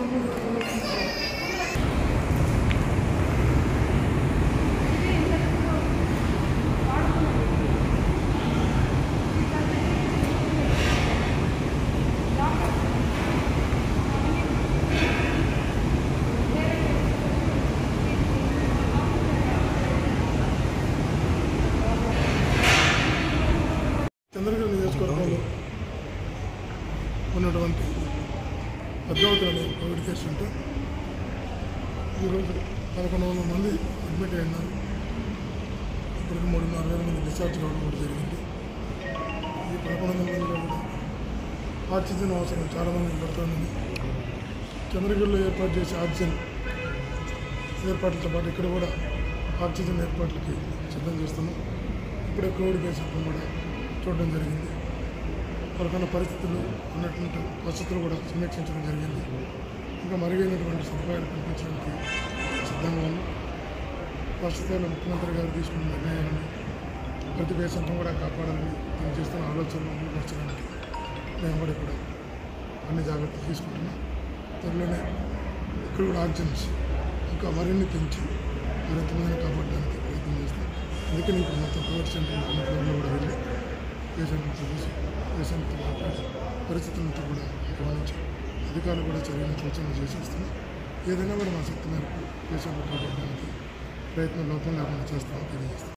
చంద్రగిరి నియోజకవర్గంలో ఉన్నటువంటి పద్మావతి అనే కోవిడ్ కేసు ఉంటే ఈరోజు పదకొండు వందల మంది అడ్మిట్ అయినారు ఇప్పటికి మూడున్నర వేల మంది డిశ్చార్జ్ కావడం కూడా జరిగింది ఈ పదకొండు వందల మందిలో కూడా ఆక్సిజన్ అవసరం చాలా మందికి పడుతుంది చంద్రగిరిలో ఏర్పాటు చేసే ఆక్సిజన్ ఏర్పాట్లతో పాటు ఇక్కడ కూడా ఆక్సిజన్ ఏర్పాట్లకి సిద్ధం చేస్తున్నాం ఇప్పుడే కోవిడ్ కేసులను కూడా చూడడం జరిగింది వాళ్ళకున్న పరిస్థితులు ఉన్నటువంటి పరిస్థితులు కూడా సమీక్షించడం జరిగింది ఇంకా మరుగైనటువంటి సదుపాయాలు కల్పించడానికి సిద్ధంగా ఉన్నాం ప్రస్తుతంలో ముఖ్యమంత్రి గారు తీసుకున్న నిర్ణయాలను ప్రతి పేషెంట్ను కూడా కాపాడాలని మేము చేస్తున్న ఆలోచనలు అమలుపరచడానికి మేము కూడా ఇక్కడ అన్ని జాగ్రత్తలు తీసుకుంటున్నాం త్వరలోనే ఇక్కడ కూడా ఆక్సిజన్స్ ఇంకా మరిన్ని పెంచి మరింత మందిని కాపాడడానికి ప్రయత్నం చేస్తాం అందుకని ఇప్పుడు మొత్తం కోవిడ్ సెంటర్ అన్ని ఫ్లోర్లో కూడా వెళ్ళి పేషెంట్ని చూసి పేషెంట్తో మాట్లాడి పరిస్థితులతో కూడా గమనించి అధికారులు కూడా చర్యలు సూచనలు చేసి వస్తున్నాం ఏదైనా కూడా మా శక్తి మేరకు పేషెంట్లు కాపాడడానికి ప్రయత్నం లోపం లేకుండా చేస్తామని తెలియజేస్తాం